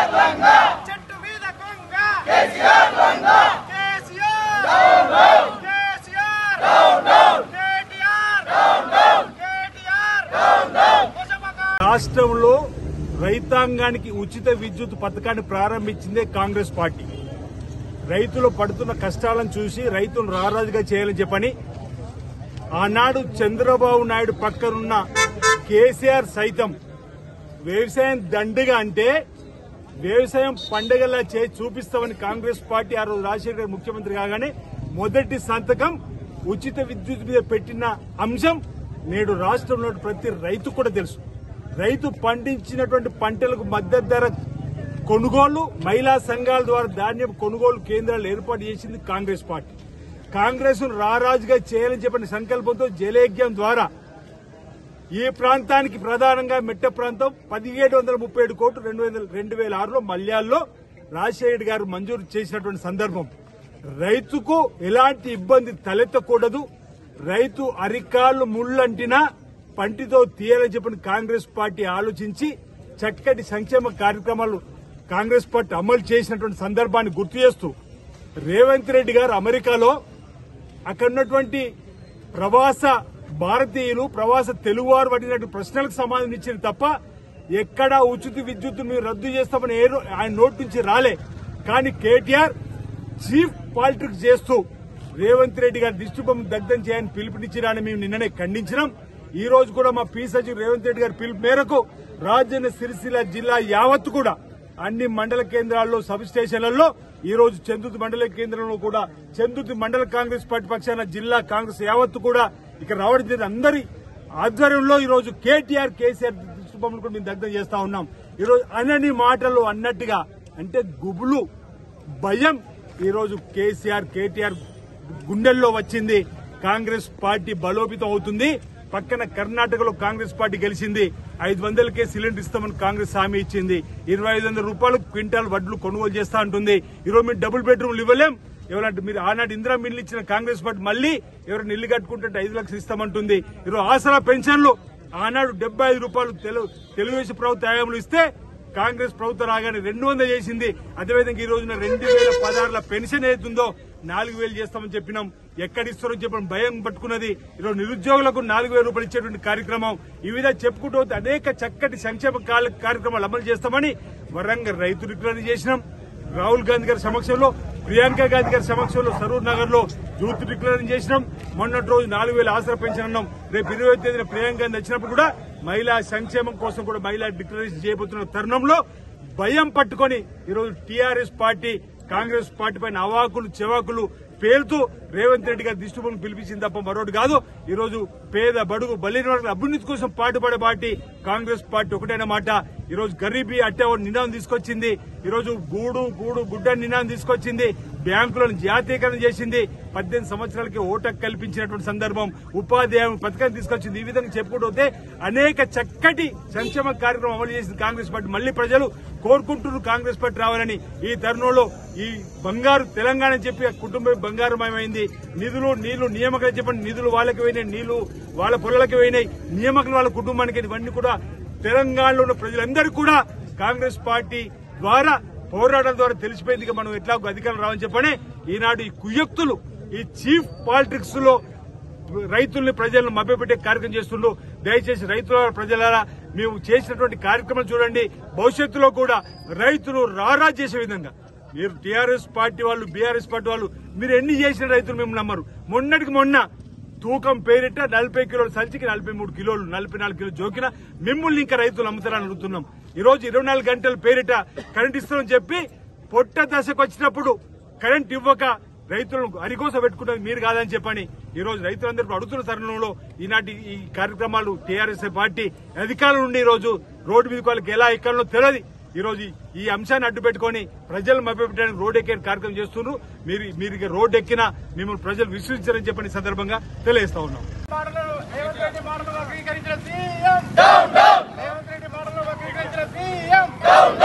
చెట్టు మీద కొంగ కేసీఆర్ కేసీఆర్ కేటీఆర్ కేటీఆర్ కోసమక్క రాష్ట్రంలో రైతాంగానికి ఉచిత విద్యుత్ పథకాన్ని ప్రారంభించిందే కాంగ్రెస్ పార్టీ రైతులు పడుతున్న కష్టాలను చూసి రైతులు రారాజుగా చేయాలని చెప్పని ఆనాడు చంద్రబాబు నాయుడు పక్కనున్న కేసీఆర్ సైతం వ్యవసాయం దండగా అంటే వ్యవసాయం పండగలా చేసి చూపిస్తామని కాంగ్రెస్ పార్టీ ఆ రోజు రాజశేఖర గారు ముఖ్యమంత్రి కాగానే మొదటి సంతకం ఉచిత విద్యుత్ మీద పెట్టిన అంశం నేడు రాష్ట్రంలో ప్రతి రైతు కూడా తెలుసు రైతు పండించినటువంటి పంటలకు మద్దతు ధర కొనుగోలు మహిళా సంఘాల ద్వారా ధాన్యం కొనుగోలు కేంద్రాలు ఏర్పాటు చేసింది కాంగ్రెస్ పార్టీ కాంగ్రెస్ రారాజుగా చేయాలని చెప్పిన సంకల్పంతో జలయజ్ఞం ద్వారా ఈ ప్రాంతానికి ప్రధానంగా మెట్ట ప్రాంతం పదిహేడు వందల ముప్పై ఏడు కోట్లు రెండు వందల రెండు వేల ఆరులో మల్యాల్లో రాజశేఖర్ గారు మంజూరు చేసినటువంటి సందర్భం రైతుకు ఎలాంటి ఇబ్బంది తలెత్తకూడదు రైతు అరికాళ్లు ముళ్ళంటినా పంటితో తీయాలని చెప్పిన కాంగ్రెస్ పార్టీ ఆలోచించి చక్కటి సంక్షేమ కార్యక్రమాలు కాంగ్రెస్ పార్టీ అమలు చేసినటువంటి సందర్భాన్ని గుర్తు చేస్తూ రేవంత్ రెడ్డి గారు అమెరికాలో అక్కడ ఉన్నటువంటి ప్రవాస భారతీయులు ప్రవాస తెలుగువారు పడినటువంటి ప్రశ్నలకు సమాధానం ఇచ్చింది తప్ప ఎక్కడా ఉచిత విద్యుత్ మీరు రద్దు చేస్తామని ఏ రో- ఆయన నోటి నుంచి రాలే కానీ కేటీఆర్ చీఫ్ పాలిటిక్స్ చేస్తూ రేవంత్ రెడ్డి గారి దిష్టిబొమ్మ దగ్ధం చేయని పిలుపునిచ్చిరాని మేము నిన్ననే ఖండించినాం ఈ రోజు కూడా మా పీ సచివ్ రేవంత్ రెడ్డి గారి పిలుపు మేరకు రాజన్న సిరిసిల్ల జిల్లా యావత్తు కూడా అన్ని మండల కేంద్రాల్లో సబ్ స్టేషన్లలో ఈ రోజు చందుర్తి మండల కేంద్రంలో కూడా చందుర్తి మండల కాంగ్రెస్ పార్టీ పక్షాన జిల్లా కాంగ్రెస్ యావత్తు కూడా ఇక్కడ రావడం జరిగింది అందరి ఆధ్వర్యంలో ఈ రోజు కేటీఆర్ కేసీఆర్ దృష్టిబొమ్మలు కూడా మేము దగ్ధం చేస్తా ఉన్నాం ఈ రోజు అనని మాటలు అన్నట్టుగా అంటే గుబులు భయం ఈ రోజు కేసీఆర్ కేటీఆర్ గుండెల్లో వచ్చింది కాంగ్రెస్ పార్టీ బలోపేతం అవుతుంది పక్కన కర్ణాటకలో కాంగ్రెస్ పార్టీ గెలిచింది ఐదు వందలకే సిలిండర్ ఇస్తామని కాంగ్రెస్ హామీ ఇచ్చింది ఇరవై ఐదు వందల రూపాయలు క్వింటాల్ వడ్లు కొనుగోలు చేస్తా అంటుంది ఈరోజు మీరు డబుల్ బెడ్రూమ్లు ఇవ్వలేం ఎవరంటే మీరు ఆనాడు ఇందిరా మిల్లు ఇచ్చిన కాంగ్రెస్ పార్టీ మళ్ళీ ఎవరైనా ఇల్లు కట్టుకుంటే ఐదు లక్షలు ఇస్తామంటుంది ఈరోజు ఆసరా పెన్షన్లు ఆనాడు డెబ్బై ఐదు రూపాయలు తెలు- తెలుగుదేశం ప్రభుత్వ హయాంలో ఇస్తే కాంగ్రెస్ ప్రభుత్వం రాగానే రెండు వందలు చేసింది అదేవిధంగా ఈ రోజున రెండు వేల పదహారుల పెన్షన్ ఏతుందో నాలుగు వేలు చేస్తామని చెప్పినాం ఎక్కడిస్తారో చెప్పడం భయం పట్టుకున్నది ఈరోజు నిరుద్యోగులకు నాలుగు వేల రూపాయలు ఇచ్చేటువంటి కార్యక్రమం ఈ విధంగా చెప్పుకుంటూ పోతే అనేక చక్కటి సంక్షేమ కాల- కార్యక్రమాలు అమలు చేస్తామని వరంగల్ రైతు డిక్లర్ చేసినాం రాహుల్ గాంధీ గారి సమక్షంలో ప్రియాంక గాంధీ గారి సమక్షంలో సరూర్ నగర్ లో యూత్ డిక్లరేషన్ చేసినాం మొన్నటి రోజు నాలుగు వేల ఆసరా పెన్షన్ అన్నాం రేపు ఇరవై తేదీన ప్రియాంక గాంధీ వచ్చినప్పుడు కూడా మహిళా సంక్షేమం కోసం కూడా మహిళా డిక్లరేషన్ చేయబోతున్న తరుణంలో భయం పట్టుకొని ఈరోజు టీఆర్ఎస్ పార్టీ కాంగ్రెస్ పార్టీ పైన అవాకులు చెవాకులు పేరుతూ రేవంత్ రెడ్డి గారి దిష్టిబొమ్మను పిలిపించింది తప్ప మరొకటి కాదు ఈ రోజు పేద బడుగు బలిన వర్గాల అభివృద్ధి కోసం పాటుపడే పార్టీ కాంగ్రెస్ పార్టీ ఒకటైన మాట ఈ రోజు గరీబీ అట్టే నినాదం తీసుకొచ్చింది ఈ రోజు గూడు గూడు గుడ్డ నినాదం తీసుకొచ్చింది బ్యాంకులను జాతీయకరణ చేసింది పద్దెనిమిది సంవత్సరాలకి ఓటకు కల్పించినటువంటి సందర్భం ఉపాధి హామీ పథకాన్ని తీసుకొచ్చింది ఈ విధంగా చెప్పుకుంటూ పోతే అనేక చక్కటి సంక్షేమ కార్యక్రమం అమలు చేసింది కాంగ్రెస్ పార్టీ మళ్ళీ ప్రజలు కోరుకుంటున్నారు కాంగ్రెస్ పార్టీ రావాలని ఈ తరుణంలో ఈ బంగారు తెలంగాణ అని చెప్పి ఆ కుటుంబం బంగారమయమైంది నిధులు నీళ్లు నియామకాలు చెప్పండి నిధులు వాళ్ళకి పోయినాయి నీళ్లు వాళ్ళ పొలాలకి పోయినాయి నియామకాలు వాళ్ళ కుటుంబానికి ఇవన్నీ కూడా తెలంగాణలో ఉన్న ప్రజలందరికీ కూడా కాంగ్రెస్ పార్టీ ద్వారా పోరాటం ద్వారా తెలిసిపోయింది ఇక మనం ఎట్లా అధికారం రావని చెప్పని ఈనాడు ఈ కుయ్యక్తులు ఈ చీఫ్ పాలిటిక్స్ లో రైతుల్ని ప్రజలను మభ్యపెట్టే కార్యక్రమం చేస్తుండ్రు దయచేసి రైతుల ప్రజలారా మేము చేసినటువంటి కార్యక్రమం చూడండి భవిష్యత్తులో కూడా రైతులు రారా చేసే విధంగా మీరు టీఆర్ఎస్ పార్టీ వాళ్ళు బీఆర్ఎస్ పార్టీ వాళ్ళు మీరు ఎన్ని చేసిన రైతులు మేము నమ్మరు మొన్నటికి మొన్న తూకం పేరిట నలభై కిలోల సంచికి నలభై మూడు కిలోలు నలభై నాలుగు కిలోలు జోకిన మిమ్మల్ని ఇంకా రైతులు అమ్ముతారని అడుగుతున్నాం ఈ రోజు ఇరవై నాలుగు గంటల పేరిట కరెంట్ ఇస్తామని చెప్పి పొట్ట దశకు వచ్చినప్పుడు కరెంట్ ఇవ్వక రైతులను అరికోస పెట్టుకున్నది మీరు కాదని చెప్పని ఈ రోజు రైతులందరూ అడుగుతున్న తరుణంలో ఈనాటి ఈ కార్యక్రమాలు టీఆర్ఎస్ పార్టీ అధికారుల నుండి ఈ రోజు రోడ్డు మీద వాళ్ళకి ఎలా ఎక్కాలో తెలియదు ఈ రోజు ఈ అంశాన్ని అడ్డు పెట్టుకుని ప్రజలు మభ్యపెట్టడానికి రోడ్ ఎక్కే కార్యక్రమం చేస్తున్నారు మీరు మీరు ఇక రోడ్డు ఎక్కినా మిమ్మల్ని ప్రజలు విశ్వసించారని చెప్పని ఈ సందర్భంగా తెలియజేస్తా ఉన్నాం మాటలు రేవంత్ రెడ్డి మాటలు వక్రీకరించిన సీఎం రేవంత్ రెడ్డి మాటలు వక్రీకరించిన సీఎం